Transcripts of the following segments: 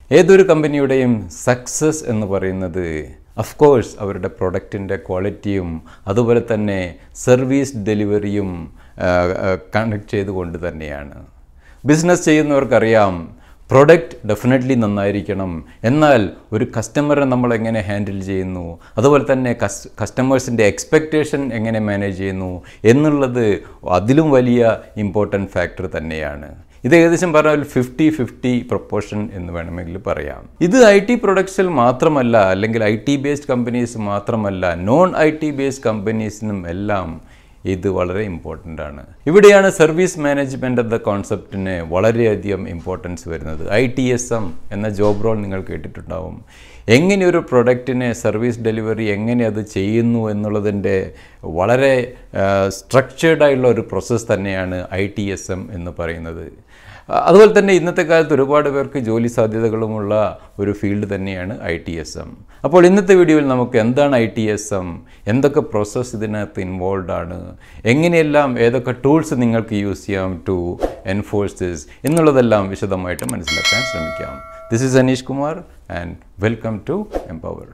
ഏതൊരു കമ്പനിയുടെയും സക്സസ് എന്ന് പറയുന്നത് അഫ് കോഴ്സ് അവരുടെ പ്രൊഡക്റ്റിൻ്റെ ക്വാളിറ്റിയും അതുപോലെ തന്നെ സർവീസ് ഡെലിവറിയും കണക്ട് ചെയ്തുകൊണ്ട് തന്നെയാണ് ബിസിനസ് ചെയ്യുന്നവർക്കറിയാം പ്രൊഡക്റ്റ് ഡെഫിനറ്റ്ലി നന്നായിരിക്കണം എന്നാൽ ഒരു കസ്റ്റമറെ നമ്മൾ എങ്ങനെ ഹാൻഡിൽ ചെയ്യുന്നു അതുപോലെ തന്നെ കസ് കസ്റ്റമേഴ്സിൻ്റെ എക്സ്പെക്റ്റേഷൻ എങ്ങനെ മാനേജ് ചെയ്യുന്നു എന്നുള്ളത് അതിലും വലിയ ഇമ്പോർട്ടൻറ്റ് ഫാക്ടർ തന്നെയാണ് ഇത് ഏകദേശം പറഞ്ഞാൽ ഫിഫ്റ്റി ഫിഫ്റ്റി പ്രൊപ്പോർഷൻ എന്ന് വേണമെങ്കിൽ പറയാം ഇത് ഐ ടി പ്രൊഡക്ട്സിൽ മാത്രമല്ല അല്ലെങ്കിൽ ഐ ടി ബേസ്ഡ് കമ്പനീസ് മാത്രമല്ല നോൺ ഐ ടി ബേസ്ഡ് കമ്പനീസിനും എല്ലാം ഇത് വളരെ ഇമ്പോർട്ടൻ്റ് ആണ് ഇവിടെയാണ് സർവീസ് മാനേജ്മെൻ്റ് എന്ന കോൺസെപ്റ്റിന് വളരെയധികം ഇമ്പോർട്ടൻസ് വരുന്നത് ഐ ടി എസ് എം എന്ന ജോബ് റോൾ നിങ്ങൾ കേട്ടിട്ടുണ്ടാവും എങ്ങനെ ഒരു പ്രൊഡക്റ്റിനെ സർവീസ് ഡെലിവറി എങ്ങനെ അത് ചെയ്യുന്നു എന്നുള്ളതിൻ്റെ വളരെ സ്ട്രക്ചേർഡ് ആയിട്ടുള്ള ഒരു പ്രോസസ്സ് തന്നെയാണ് ഐ ടി എസ് എം എന്ന് പറയുന്നത് അതുപോലെ തന്നെ ഇന്നത്തെ കാലത്ത് ഒരുപാട് പേർക്ക് ജോലി സാധ്യതകളുമുള്ള ഒരു ഫീൽഡ് തന്നെയാണ് ഐ ടി എസ് എം അപ്പോൾ ഇന്നത്തെ വീഡിയോയിൽ നമുക്ക് എന്താണ് ഐ ടി എസ് എം എന്തൊക്കെ പ്രോസസ്സ് ഇതിനകത്ത് ഇൻവോൾവ് ആണ് എങ്ങനെയെല്ലാം ഏതൊക്കെ ടൂൾസ് നിങ്ങൾക്ക് യൂസ് ചെയ്യാം ടു എൻഫോഴ്സ് ദിസ് എന്നുള്ളതെല്ലാം വിശദമായിട്ട് മനസ്സിലാക്കാൻ ശ്രമിക്കാം this is Aneesh Kumar and welcome to Empower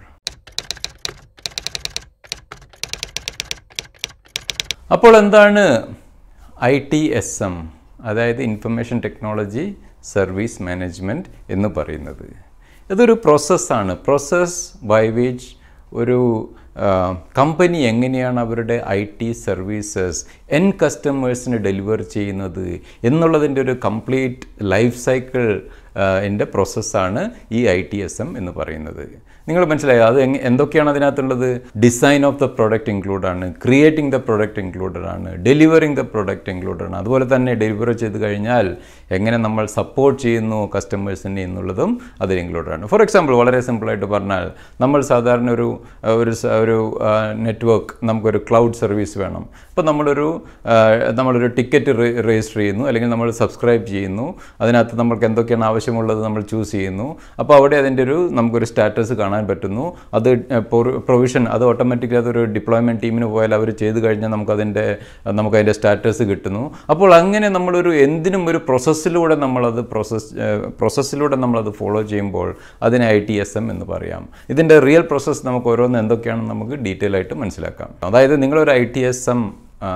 അപ്പോൾ എന്താണ് ഐ ടി എസ് എം അതായത് ഇൻഫർമേഷൻ ടെക്നോളജി സർവീസ് മാനേജ്മെൻറ്റ് എന്ന് പറയുന്നത് ഇതൊരു പ്രോസസ്സാണ് പ്രോസസ്സ് ബൈ വിച്ച് ഒരു കമ്പനി എങ്ങനെയാണ് അവരുടെ ഐ ടി സർവീസസ് എൻ കസ്റ്റമേഴ്സിന് ഡെലിവർ ചെയ്യുന്നത് എന്നുള്ളതിൻ്റെ ഒരു കംപ്ലീറ്റ് ലൈഫ് സൈക്കിൾ എൻ്റെ പ്രോസസ്സാണ് ഈ ഐ ടി എസ് എം എന്ന് പറയുന്നത് നിങ്ങൾ മനസ്സിലായോ അത് എങ് എന്തൊക്കെയാണ് അതിനകത്തുള്ളത് design of the product include ആണ് ക്രിയേറ്റിംഗ് ദ പ്രൊഡക്റ്റ് ഇൻക്ലൂഡഡ് ആണ് ഡെലിവറിങ് ദ പ്രൊഡക്റ്റ് ഇൻക്ലൂഡഡ് ആണ് അതുപോലെ തന്നെ ഡെലിവറി ചെയ്ത് കഴിഞ്ഞാൽ എങ്ങനെ നമ്മൾ സപ്പോർട്ട് ചെയ്യുന്നു കസ്റ്റമേഴ്സിനെ എന്നുള്ളതും അതിൽ ഇൻക്ലൂഡഡ് ആണ് ഫോർ എക്സാമ്പിൾ വളരെ സിമ്പിളായിട്ട് പറഞ്ഞാൽ നമ്മൾ സാധാരണ ഒരു ഒരു ഒരു നെറ്റ്വർക്ക് നമുക്കൊരു ക്ലൗഡ് സർവീസ് വേണം അപ്പോൾ നമ്മളൊരു നമ്മളൊരു ടിക്കറ്റ് രജിസ്റ്റർ ചെയ്യുന്നു അല്ലെങ്കിൽ നമ്മൾ സബ്സ്ക്രൈബ് ചെയ്യുന്നു അതിനകത്ത് നമുക്ക് എന്തൊക്കെയാണ് ആവശ്യമുള്ളത് നമ്മൾ ചൂസ് ചെയ്യുന്നു അപ്പോൾ അവിടെ അതിൻ്റെ ഒരു നമുക്കൊരു സ്റ്റാറ്റസ് കാണാൻ പറ്റുന്നു അത് പ്രൊവിഷൻ അത് ഓട്ടോമാറ്റിക്കലി അതൊരു ഡിപ്ലോയ്മെൻറ്റ് ടീമിന് പോയാൽ അവർ ചെയ്ത് കഴിഞ്ഞാൽ നമുക്കതിൻ്റെ നമുക്കതിൻ്റെ സ്റ്റാറ്റസ് കിട്ടുന്നു അപ്പോൾ അങ്ങനെ നമ്മളൊരു എന്തിനും ഒരു പ്രോസസ്സിലൂടെ നമ്മളത് പ്രോസസ് പ്രോസസ്സിലൂടെ നമ്മളത് ഫോളോ ചെയ്യുമ്പോൾ അതിനെ ഐ ടി എസ് എം എന്ന് പറയാം ഇതിൻ്റെ റിയൽ പ്രോസസ്സ് നമുക്ക് ഓരോന്ന് എന്തൊക്കെയാണെന്ന് നമുക്ക് ഡീറ്റെയിൽ ആയിട്ട് മനസ്സിലാക്കാം അതായത് നിങ്ങളൊരു I T S M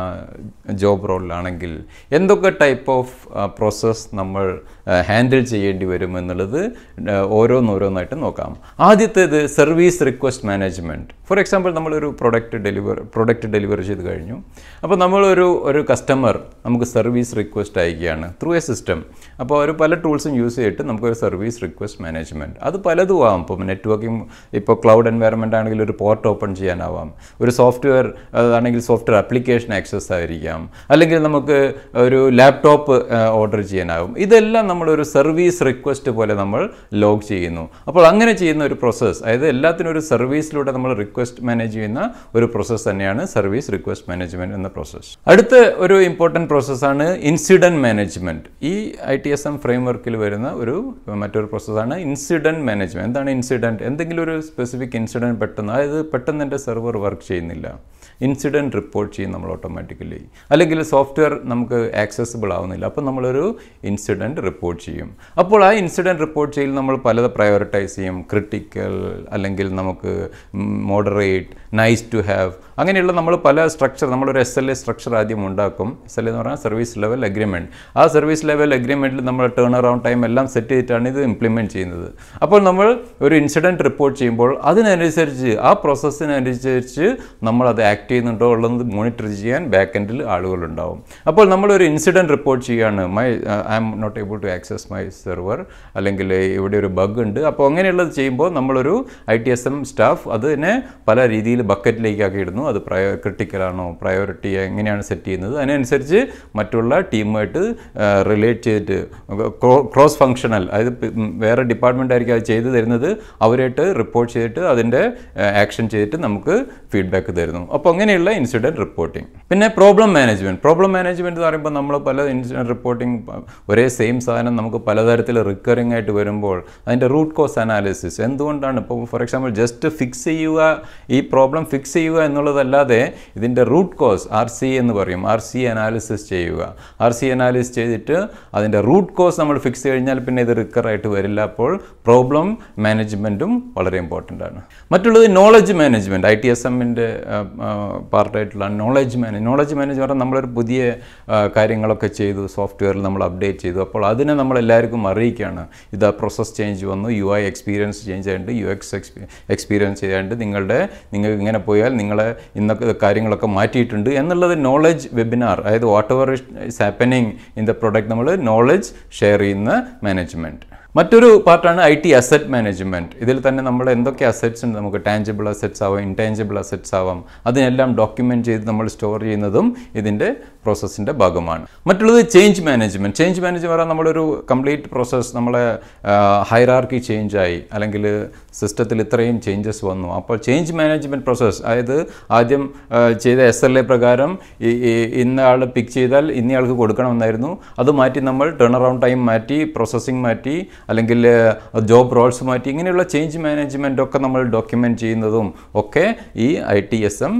job റോളിലാണെങ്കിൽ എന്തൊക്കെ ടൈപ്പ് ഓഫ് പ്രോസസ്സ് നമ്മൾ ഹാൻഡിൽ ചെയ്യേണ്ടി വരും എന്നുള്ളത് ഓരോന്നോരോന്നായിട്ട് നോക്കാം ആദ്യത്തേത് service request management for example നമ്മളൊരു പ്രൊഡക്റ്റ് ഡെലിവർ പ്രൊഡക്റ്റ് ഡെലിവറി ചെയ്ത് കഴിഞ്ഞു അപ്പോൾ നമ്മളൊരു ഒരു കസ്റ്റമർ നമുക്ക് സർവീസ് റിക്വസ്റ്റ് അയക്കുകയാണ് ത്രൂ എ സിസ്റ്റം അപ്പോൾ ഒരു പല ടൂൾസും യൂസ് ചെയ്തിട്ട് നമുക്കൊരു സർവീസ് റിക്വസ്റ്റ് മാനേജ്മെൻറ്റ് അത് പലതും ആവാം ഇപ്പോൾ നെറ്റ്വർക്കിംഗ് ഇപ്പോൾ ക്ലൗഡ് എൻവയറമെൻ്റ് ആണെങ്കിൽ ഒരു പോർട്ട് ഓപ്പൺ ചെയ്യാനാവാം ഒരു സോഫ്റ്റ്വെയർ ആണെങ്കിൽ സോഫ്റ്റ്വെയർ ആപ്ലിക്കേഷൻ ആക്സസ് ആയിരിക്കാം അല്ലെങ്കിൽ നമുക്ക് ഒരു ലാപ്ടോപ്പ് ഓർഡർ ചെയ്യാനാവും ഇതെല്ലാം നമ്മളൊരു സർവീസ് റിക്വസ്റ്റ് പോലെ നമ്മൾ ലോഗ് ചെയ്യുന്നു അപ്പോൾ അങ്ങനെ ചെയ്യുന്ന ഒരു പ്രോസസ്സ് അതായത് എല്ലാത്തിനും ഒരു സർവീസിലൂടെ നമ്മൾ റിക്വസ്റ്റ് മാനേജ് ചെയ്യുന്ന ഒരു പ്രോസസ്സ് തന്നെയാണ് സർവീസ് റിക്വസ്റ്റ് മാനേജ്മെൻറ്റ് എന്ന പ്രോസസ്സ് അടുത്ത ഒരു ഇമ്പോർട്ടൻറ്റ് പ്രോസസ്സാണ് ഇൻസിഡൻറ്റ് മാനേജ്മെൻറ്റ് ഈ ഐ ടി എസ് എം ഫ്രെയിം വർക്കിൽ വരുന്ന ഒരു മറ്റൊരു പ്രോസസ്സാണ് ഇൻസിഡൻറ്റ് മാനേജ്മെൻറ്റ് എന്താണ് ഇൻസിഡൻറ്റ് എന്തെങ്കിലും ഒരു സ്പെസിഫിക് ഇൻസിഡൻറ്റ് പെട്ടെന്ന് അതായത് പെട്ടെന്ന് എൻ്റെ സെർവർ വർക്ക് ചെയ്യുന്നില്ല ഇൻസിഡൻറ്റ് റിപ്പോർട്ട് ചെയ്യും നമ്മൾ ഓട്ടോമാറ്റിക്കലി അല്ലെങ്കിൽ സോഫ്റ്റ്വെയർ നമുക്ക് ആക്സസിബിൾ ആവുന്നില്ല അപ്പോൾ നമ്മളൊരു ഇൻസിഡൻറ്റ് റിപ്പോർട്ട് ചെയ്യും അപ്പോൾ ആ ഇൻസിഡൻറ്റ് റിപ്പോർട്ട് ചെയ്യൽ നമ്മൾ പലത് പ്രയോറിറ്റൈസ് ചെയ്യും ക്രിട്ടിക്കൽ അല്ലെങ്കിൽ നമുക്ക് മോഡറേറ്റ് നൈസ് ടു ഹാവ് അങ്ങനെയുള്ള നമ്മൾ പല സ്ട്രക്ചർ നമ്മളൊരു എസ് എൽ എ സ്ട്രക്ചർ ആദ്യം ഉണ്ടാക്കും എസ് എൽ എന്ന് പറഞ്ഞാൽ സർവീസ് ലെവൽ അഗ്രിമെൻറ്റ് ആ സർവീസ് ലെവൽ അഗ്രിമെൻറ്റിൽ നമ്മൾ ടേൺ അറൗണ്ട് ടൈം എല്ലാം സെറ്റ് ചെയ്തിട്ടാണ് ഇത് ഇംപ്ലിമെൻറ്റ് ചെയ്യുന്നത് അപ്പോൾ നമ്മൾ ഒരു ഇൻസിഡൻറ്റ് റിപ്പോർട്ട് ചെയ്യുമ്പോൾ അതിനനുസരിച്ച് ആ പ്രോസസ്സിനനുസരിച്ച് നമ്മൾ അത് ആക്ട് ചെയ്യുന്നുണ്ടോ ഉള്ളത് മോണിറ്റർ ചെയ്യാൻ ബാക്ക് എൻഡിൽ ആളുകളുണ്ടാവും അപ്പോൾ നമ്മളൊരു ഇൻസിഡൻറ്റ് റിപ്പോർട്ട് ചെയ്യുകയാണ് my I am not able to access my server അല്ലെങ്കിൽ ഇവിടെ ഒരു ബഗ് ഉണ്ട് അപ്പോൾ അങ്ങനെയുള്ളത് ചെയ്യുമ്പോൾ നമ്മളൊരു I T S M staff അതിനെ പല രീതിയിൽ ബക്കറ്റിലേക്കാക്കി ഇടുന്നു അത് പ്രയോ ക്രിട്ടിക്കലാണോ പ്രയോറിറ്റി എങ്ങനെയാണ് സെറ്റ് ചെയ്യുന്നത് അതിനനുസരിച്ച് മറ്റുള്ള ടീമുമായിട്ട് റിലേറ്റ് ചെയ്തിട്ട് ക്രോസ് ഫങ്ഷണൽ അതായത് വേറെ ഡിപ്പാർട്ട്മെൻ്റ് ആയിരിക്കും അത് ചെയ്തു തരുന്നത് അവരായിട്ട് റിപ്പോർട്ട് ചെയ്തിട്ട് അതിൻ്റെ ആക്ഷൻ ചെയ്തിട്ട് നമുക്ക് ഫീഡ്ബാക്ക് തരുന്നു അപ്പോൾ അങ്ങനെയുള്ള ഇൻസിഡൻറ്റ് റിപ്പോർട്ടിംഗ് പിന്നെ പ്രോബ്ലം മാനേജ്മെൻറ്റ് പ്രോബ്ലം മാനേജ്മെൻറ്റ് എന്ന് പറയുമ്പോൾ നമ്മൾ പല ഇൻസിഡൻറ്റ് റിപ്പോർട്ടിംഗ് ഒരേ സെയിം സാധനം നമുക്ക് പലതരത്തിൽ റിക്കറിംഗ് ആയിട്ട് വരുമ്പോൾ അതിൻ്റെ റൂട്ട് കോസ് അനാലിസിസ് എന്തുകൊണ്ടാണ് ഇപ്പോൾ ഫോർ എക്സാമ്പിൾ ജസ്റ്റ് ഫിക്സ് ചെയ്യുക ഈ പ്രോബ്ലം ഫിക്സ് ചെയ്യുക എന്നുള്ളത് എന്നുള്ളതല്ലാതെ ഇതിൻ്റെ റൂട്ട് കോസ് ആർ സി എന്ന് പറയും ആർ സി അനാലിസിസ് ചെയ്യുക ആർ സി അനാലിസിസ് ചെയ്തിട്ട് അതിൻ്റെ റൂട്ട് കോസ് നമ്മൾ ഫിക്സ് കഴിഞ്ഞാൽ പിന്നെ ഇത് റിക്കറായിട്ട് വരില്ല അപ്പോൾ പ്രോബ്ലം മാനേജ്മെൻറ്റും വളരെ ഇമ്പോർട്ടൻ്റ് ആണ് മറ്റുള്ളത് knowledge management I T S എമ്മിൻ്റെ പാർട്ടായിട്ടുള്ള നോളജ് മാനേജ് നോളജ് മാനേജ് പറഞ്ഞാൽ നമ്മളൊരു പുതിയ ആ, കാര്യങ്ങളൊക്കെ ചെയ്തു സോഫ്റ്റ്വെയറിൽ നമ്മൾ അപ്ഡേറ്റ് ചെയ്തു അപ്പോൾ അതിനെ നമ്മൾ എല്ലാവർക്കും അറിയിക്കുകയാണ് ഇത് പ്രോസസ് ചേഞ്ച് വന്നു യു ഐ എക്സ്പീരിയൻസ് ചേഞ്ച് ആയിട്ട് യു എക്സ് എക്സ്പീരിയൻസ് ചെയ്യാണ്ട് നിങ്ങളുടെ നിങ്ങൾക്ക് ഇങ്ങനെ പോയാൽ നിങ്ങളെ ഇന്നൊക്കെ കാര്യങ്ങളൊക്കെ മാറ്റിയിട്ടുണ്ട് എന്നുള്ളത് നോളജ് വെബിനാർ അതായത് whatever is happening in the product നമ്മൾ നോളജ് ഷെയർ ചെയ്യുന്ന മാനേജ്മെൻറ്റ് മറ്റൊരു പാർട്ടാണ് ഐ ടി അസറ്റ് മാനേജ്മെൻറ്റ് ഇതിൽ തന്നെ നമ്മൾ എന്തൊക്കെ അസറ്റ്സ് ഉണ്ട് നമുക്ക് ടാഞ്ചിബിൾ അസറ്റ്സ് ആവാം ഇൻടാഞ്ചിബിൾ അസറ്റ്സ് ആവാം അതിനെല്ലാം ഡോക്യുമെൻറ്റ് ചെയ്ത് നമ്മൾ സ്റ്റോർ ചെയ്യുന്നതും ഇതിൻ്റെ പ്രോസസ്സിൻ്റെ ഭാഗമാണ് മറ്റുള്ളത് ചേഞ്ച് മാനേജ്മെൻറ്റ് ചേഞ്ച് മാനേജ് പറഞ്ഞാൽ നമ്മളൊരു കംപ്ലീറ്റ് പ്രോസസ്സ് നമ്മളെ ഹൈറാർക്കി ചേഞ്ച് ആയി അല്ലെങ്കിൽ സിസ്റ്റത്തിൽ ഇത്രയും ചേഞ്ചസ് വന്നു അപ്പോൾ ചേഞ്ച് മാനേജ്മെൻറ്റ് പ്രോസസ്സ് അതായത് ആദ്യം ആ, ചെയ്ത എസ് എൽ എ പ്രകാരം ഈ ഈ- ഇന്ന ആൾ പിക്ക് ചെയ്താൽ ഇന്നയാൾക്ക് കൊടുക്കണമെന്നായിരുന്നു അത് മാറ്റി നമ്മൾ ടേൺ അറൗണ്ട് ടൈം മാറ്റി പ്രോസസ്സിങ് മാറ്റി അല്ലെങ്കിൽ ജോബ് റോൾസ് മാറ്റി ഇങ്ങനെയുള്ള ചേഞ്ച് മാനേജ്മെൻ്റ് ഒക്കെ നമ്മൾ ഡോക്യുമെൻറ്റ് ചെയ്യുന്നതും ഒക്കെ ഈ I T S M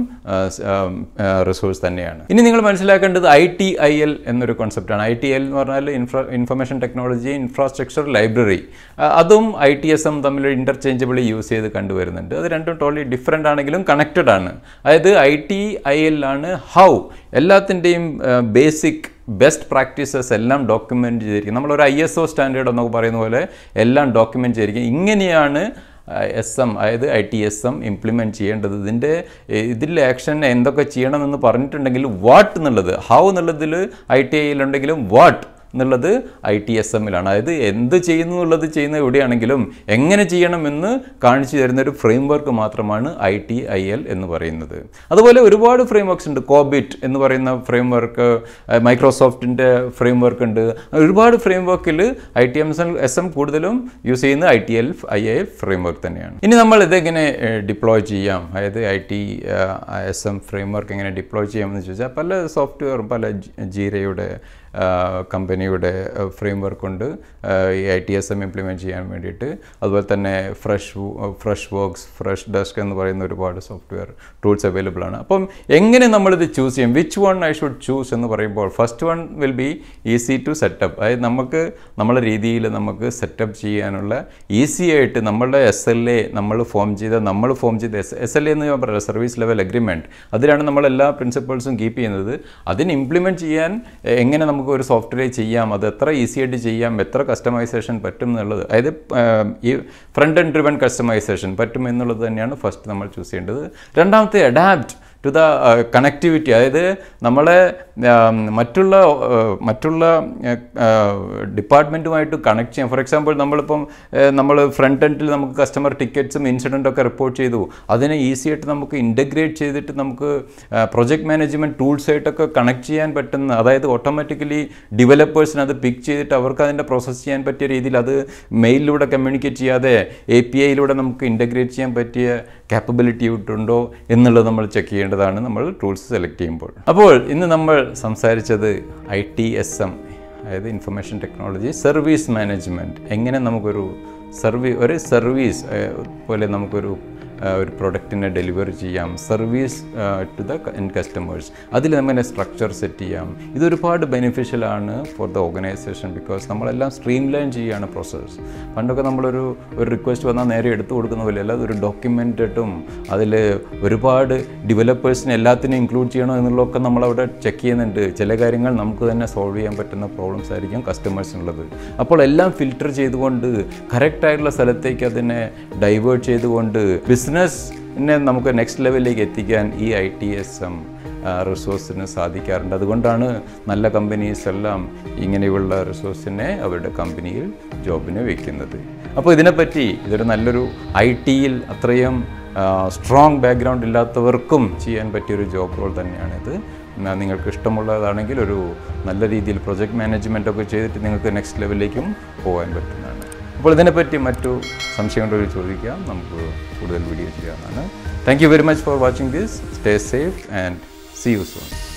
resource തന്നെയാണ് ഇനി നിങ്ങൾ മനസ്സിലാക്കേണ്ടത് ഐ ടി ഐ എൽ എന്നൊരു കോൺസെപ്റ്റാണ് ഐ ടി എൽ എന്ന് പറഞ്ഞാൽ infra information technology infrastructure library അതും ഐ ടി എസ് എം തമ്മിൽ ഇൻ്റർചേഞ്ചബിളി യൂസ് ചെയ്ത് കണ്ടുവരുന്നുണ്ട് അത് രണ്ടും ടോട്ടലി ഡിഫറെൻ്റ് ആണെങ്കിലും കണക്റ്റഡ് ആണ് അതായത് ഐ ടി ഐ എൽ ആണ് ഹൗ എല്ലാത്തിൻ്റെയും ബേസിക് ബെസ്റ്റ് പ്രാക്ടീസസ് എല്ലാം ഡോക്യുമെൻ്റ് ചെയ്തിരിക്കും നമ്മളൊരു ഐ എസ് ഒ സ്റ്റാൻഡേർഡ് എന്നൊക്കെ പറയുന്ന പോലെ എല്ലാം ഡോക്യുമെൻ്റ് ചെയ്തിരിക്കും ഇങ്ങനെയാണ് എസ് എം അതായത് I T S M implement ചെയ്യേണ്ടത് ഇതിൻ്റെ ഇതിൽ ആക്ഷൻ എന്തൊക്കെ ചെയ്യണമെന്ന് പറഞ്ഞിട്ടുണ്ടെങ്കിൽ വാട്ട് എന്നുള്ളത് ഹൗ എന്നുള്ളതിൽ ഐ ടി ഐയിലുണ്ടെങ്കിലും വാട്ട് എന്നുള്ളത് ഐ ടി എസ് എമ്മിലാണ് അതായത് എന്ത് ചെയ്യുന്നു എന്നുള്ളത് ചെയ്യുന്ന എവിടെയാണെങ്കിലും എങ്ങനെ ചെയ്യണമെന്ന് കാണിച്ചു തരുന്ന ഒരു ഫ്രെയിം വർക്ക് മാത്രമാണ് ഐ ടി ഐ എൽ എന്ന് പറയുന്നത് അതുപോലെ ഒരുപാട് ഫ്രെയിം വർക്ക്സ് ഉണ്ട് കോബിറ്റ് എന്ന് പറയുന്ന ഫ്രെയിം വർക്ക് മൈക്രോസോഫ്റ്റിൻ്റെ ഫ്രെയിം വർക്ക് ഉണ്ട് ഒരുപാട് ഫ്രെയിം വർക്കിൽ I T M S S M കൂടുതലും യൂസ് ചെയ്യുന്ന I T L I I L framework തന്നെയാണ് ഇനി നമ്മൾ ഇതെങ്ങനെ ഡിപ്ലോയ് ചെയ്യാം അതായത് I T S M framework എങ്ങനെ ഡിപ്ലോയ് ചെയ്യാമെന്ന് ചോദിച്ചാൽ പല സോഫ്റ്റ്വെയർ പല ജീരയുടെ കമ്പനിയുടെ ഫ്രെയിം വർക്ക് ഉണ്ട് ഈ I T S M implement ചെയ്യാൻ വേണ്ടിയിട്ട് അതുപോലെ തന്നെ fresh Freshworks Freshdesk എന്ന് പറയുന്ന ഒരുപാട് സോഫ്റ്റ്വെയർ ടൂൾസ് അവൈലബിൾ ആണ് അപ്പം എങ്ങനെ നമ്മളിത് ചൂസ് ചെയ്യും which one I should choose എന്ന് പറയുമ്പോൾ first one will be easy to setup അതായത് നമുക്ക് നമ്മളെ രീതിയിൽ നമുക്ക് സെറ്റപ്പ് ചെയ്യാനുള്ള ഈസി ആയിട്ട് നമ്മളുടെ എസ് എൽ എ നമ്മൾ ഫോം ചെയ്ത നമ്മൾ ഫോം ചെയ്ത എസ് എസ് എൽ എ എന്ന് ഞാൻ പറയാം സർവീസ് ലെവൽ അഗ്രിമെൻറ്റ് അതിലാണ് നമ്മൾ എല്ലാ പ്രിൻസിപ്പിൾസും കീപ്പ് ചെയ്യുന്നത് അതിന് ഇംപ്ലിമെൻറ്റ് ചെയ്യാൻ എ- എങ്ങനെ നമുക്ക് ഒരു സോഫ്റ്റ്വെയർ ചെയ്യാം അത് എത്ര ഈസി ആയിട്ട് ചെയ്യാം എത്ര കസ്റ്റമൈസേഷൻ പറ്റും എന്നുള്ളത് അതായത് ആം, ഈ ഫ്രണ്ട് ആൻഡ് ഡ്രിവൺ കസ്റ്റമൈസേഷൻ പറ്റും എന്നുള്ളത് തന്നെയാണ് ഫസ്റ്റ് നമ്മൾ ചൂസ് ചെയ്യേണ്ടത് രണ്ടാമത്തെ അഡാപ്റ്റ് ടു ദ കണക്ടിവിറ്റി അതായത് നമ്മളെ ആം, മറ്റുള്ള ആ, മറ്റുള്ള ഡിപ്പാർട്ട്മെൻറ്റുമായിട്ട് കണക്ട് ചെയ്യാം ഫോർ എക്സാമ്പിൾ നമ്മളിപ്പം നമ്മൾ ഫ്രണ്ട് എൻഡിൽ നമുക്ക് കസ്റ്റമർ ടിക്കറ്റ്സും ഇൻസിഡൻ്റ് ഒക്കെ റിപ്പോർട്ട് ചെയ്തു അതിനെ ഈസി ആയിട്ട് നമുക്ക് ഇൻ്റഗ്രേറ്റ് ചെയ്തിട്ട് നമുക്ക് പ്രൊജക്ട് മാനേജ്മെൻറ്റ് ടൂൾസ് ആയിട്ടൊക്കെ കണക്ട് ചെയ്യാൻ പറ്റുന്ന അതായത് ഓട്ടോമാറ്റിക്കലി ഡെവലപ്പേഴ്സിന് അത് പിക്ക് ചെയ്തിട്ട് അവർക്ക് അതിൻ്റെ പ്രോസസ്സ് ചെയ്യാൻ പറ്റിയ രീതിയിൽ അത് മെയിലിലൂടെ കമ്മ്യൂണിക്കേറ്റ് ചെയ്യാതെ എ പി ഐയിലൂടെ നമുക്ക് ഇൻ്റഗ്രേറ്റ് ചെയ്യാൻ പറ്റിയ കാപ്പബിലിറ്റി ഉണ്ടോ എന്നുള്ളത് നമ്മൾ ചെക്ക് ചെയ്യേണ്ടതാണ് നമ്മൾ ടൂൾസ് സെലക്ട് ചെയ്യുമ്പോൾ അപ്പോൾ ഇന്ന് നമ്മൾ സംസാരിച്ചത് ഐ ടി എസ് എം അതായത് ഇൻഫർമേഷൻ ടെക്നോളജി സർവീസ് മാനേജ്മെൻറ്റ് എങ്ങനെ നമുക്കൊരു സർവീ ഒരു സർവീസ് പോലെ നമുക്കൊരു ആ, ഒരു പ്രൊഡക്റ്റിനെ ഡെലിവർ ചെയ്യാം service to the end customers അതിൽ നമുക്ക് സ്ട്രക്ചർ സെറ്റ് ചെയ്യാം ഇതൊരുപാട് ബെനിഫിഷ്യൽ ആണ് ഫോർ ദ ഓർഗനൈസേഷൻ ബിക്കോസ് നമ്മളെല്ലാം സ്ട്രീം ലൈൻ ചെയ്യുകയാണ് പ്രോസസ്സ് പണ്ടൊക്കെ നമ്മളൊരു ഒരു റിക്വസ്റ്റ് വന്നാൽ നേരെ എടുത്തു കൊടുക്കുന്ന പോലെ അല്ല അതൊരു ഡോക്യുമെൻറ്റഡും അതിൽ ഒരുപാട് ഡെവലപ്പേഴ്സിനെ എല്ലാത്തിനും ഇൻക്ലൂഡ് ചെയ്യണോ എന്നുള്ളതൊക്കെ നമ്മളവിടെ ചെക്ക് ചെയ്യുന്നുണ്ട് ചില കാര്യങ്ങൾ നമുക്ക് തന്നെ സോൾവ് ചെയ്യാൻ പറ്റുന്ന പ്രോബ്ലംസ് ആയിരിക്കും കസ്റ്റമേഴ്സിനുള്ളത് അപ്പോൾ എല്ലാം ഫിൽട്ടർ ചെയ്തുകൊണ്ട് കറക്റ്റായിട്ടുള്ള സ്ഥലത്തേക്ക് അതിനെ ഡൈവേർട്ട് ചെയ്തുകൊണ്ട് ബിസിനസ്സിനെ നമുക്ക് നെക്സ്റ്റ് ലെവലിലേക്ക് എത്തിക്കാൻ ഈ ഐ ടി എസ് എം റിസോഴ്സിന് സാധിക്കാറുണ്ട് അതുകൊണ്ടാണ് നല്ല കമ്പനീസ് എല്ലാം ഇങ്ങനെയുള്ള റിസോഴ്സിനെ അവരുടെ കമ്പനിയിൽ ജോബിന് വയ്ക്കുന്നത് അപ്പോൾ ഇതിനെപ്പറ്റി ഇതൊരു നല്ലൊരു ഐ ടിയിൽ അത്രയും സ്ട്രോങ് ബാക്ക്ഗ്രൗണ്ട് ഇല്ലാത്തവർക്കും ചെയ്യാൻ പറ്റിയൊരു ജോബ് റോൾ തന്നെയാണിത് എന്നാ നിങ്ങൾക്ക് ഇഷ്ടമുള്ളതാണെങ്കിൽ ഒരു നല്ല രീതിയിൽ പ്രൊജക്ട് മാനേജ്മെൻ്റ് ഒക്കെ ചെയ്തിട്ട് നിങ്ങൾക്ക് നെക്സ്റ്റ് ലെവലിലേക്കും പോകാൻ പറ്റുന്നതാണ് അപ്പോൾ ഇതിനെപ്പറ്റി മറ്റു സംശയങ്ങളൊരു ചോദിക്കാം നമുക്ക് കൂടുതൽ വീഡിയോ ചെയ്യാവുന്നതാണ് thank you very much for watching this stay safe and see you soon